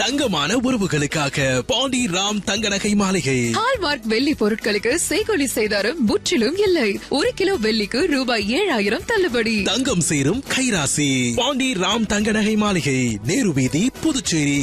தங்கமான உறவுகளுக்காக பாண்டி ராம் தங்க நகை மாளிகை ஹால்மார்க் வெள்ளி பொருட்களுக்கு செய்கொலி செய்தாரும் முற்றிலும் இல்லை ஒரு கிலோ வெள்ளிக்கு ரூபாய் ஏழாயிரம் தள்ளுபடி தங்கம் சேரும் கைராசி பாண்டி ராம் தங்க நகை மாளிகை நேரு வீதி Puducherry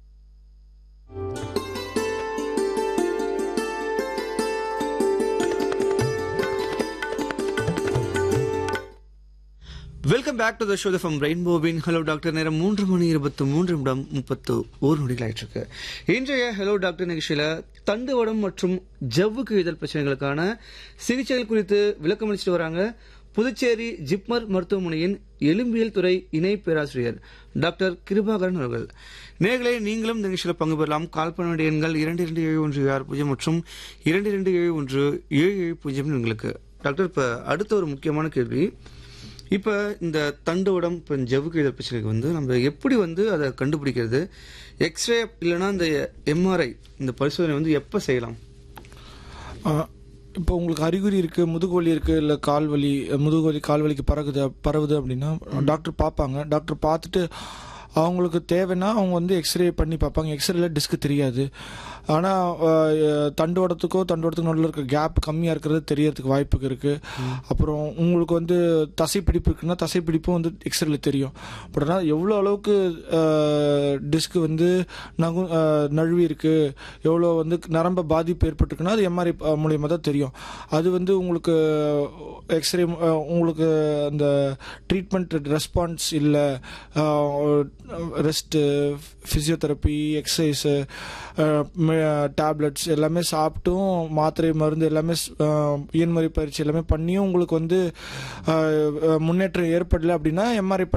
welcome back to the show from ரெயின்போவின் ஹலோ டாக்டர் நேரம் மூன்று மணி இருபத்தி மூன்று நிமிடம் முப்பத்து ஒரு நொடிகள் ஆயிட்டு இருக்கு இன்றைய ஹலோ டாக்டர் நிகழ்ச்சியில தண்டுவடம் மற்றும் ஜவ்வுக்கு இதழ் பிரச்சனைகளுக்கான சிகிச்சைகள் குறித்து விளக்கம் அளிச்சுட்டு வராங்க புதுச்சேரி ஜிப்மர் மருத்துவமனையின் எலும்பியல் துறை இணை பேராசிரியர் டாக்டர் கிருபாகரன் அவர்கள் நேர்களை நீங்களும் இந்த நிகழ்ச்சியில் பங்கு பெறலாம் கால் பண்ண வேண்டிய எண்கள் இரண்டு இரண்டு ஏழு ஒன்று ஆறு பூஜ்ஜியம் மற்றும் இரண்டு இரண்டு ஏழு ஒன்று ஏழு ஏழு பூஜ்ஜியம் உங்களுக்கு டாக்டர் இப்ப அடுத்த ஒரு முக்கியமான கேள்வி இப்போ இந்த தண்டுவடம் இப்போ ஜவ்வுக்கு இதழ் பிரச்சனைக்கு வந்து நம்ம எப்படி வந்து அதை கண்டுபிடிக்கிறது எக்ஸ்ரே இல்லைன்னா இந்த எம்ஆர்ஐ இந்த பரிசோதனை வந்து எப்போ செய்யலாம் இப்போ உங்களுக்கு அறிகுறி இருக்கு முதுகு வலி இருக்கு இல்ல கால் வலி முதுகு வலி கால் வலிக்கு பறகுது பரவுது அப்படின்னா டாக்டர் பார்ப்பாங்க டாக்டர் பார்த்துட்டு அவங்களுக்கு தேவைன்னா அவங்க வந்து எக்ஸ்ரே பண்ணி பார்ப்பாங்க எக்ஸ்ரேல டிஸ்க் தெரியாது ஆனால் தண்டுவடத்துக்கோ தண்டுவடத்துக்கு நடுவில் இருக்க கேப் கம்மியாக இருக்கிறது தெரியறதுக்கு வாய்ப்புக்கு இருக்கு அப்புறம் உங்களுக்கு வந்து தசைப்பிடிப்பு இருக்குன்னா தசைப்பிடிப்பும் வந்து எக்ஸ்ரேல தெரியும் பட் ஆனால் எவ்வளோ அளவுக்கு டிஸ்க் வந்து நகு அஹ், நழுவி இருக்கு எவ்வளோ வந்து நரம்ப பாதிப்பு ஏற்பட்டிருக்குன்னா அது எம்ஆர்ஐ மூலியமாக தான் தெரியும் அது வந்து உங்களுக்கு எக்ஸ்ரே உங்களுக்கு அந்த ட்ரீட்மெண்ட் ரெஸ்பான்ஸ் இல்லை ரெஸ்ட்டு ஃபிசியோதெரப்பி எக்ஸசைஸு டேப்லெட்ஸ் எல்லாமே சாப்பிட்டும் மாத்திரை மருந்து எல்லாமே இயன்முறை பயிற்சி எல்லாமே பண்ணியும் உங்களுக்கு வந்து அஹ், அஹ், முன்னேற்றம் ஏற்படலை அப்படின்னா எம்ஆர்ஐ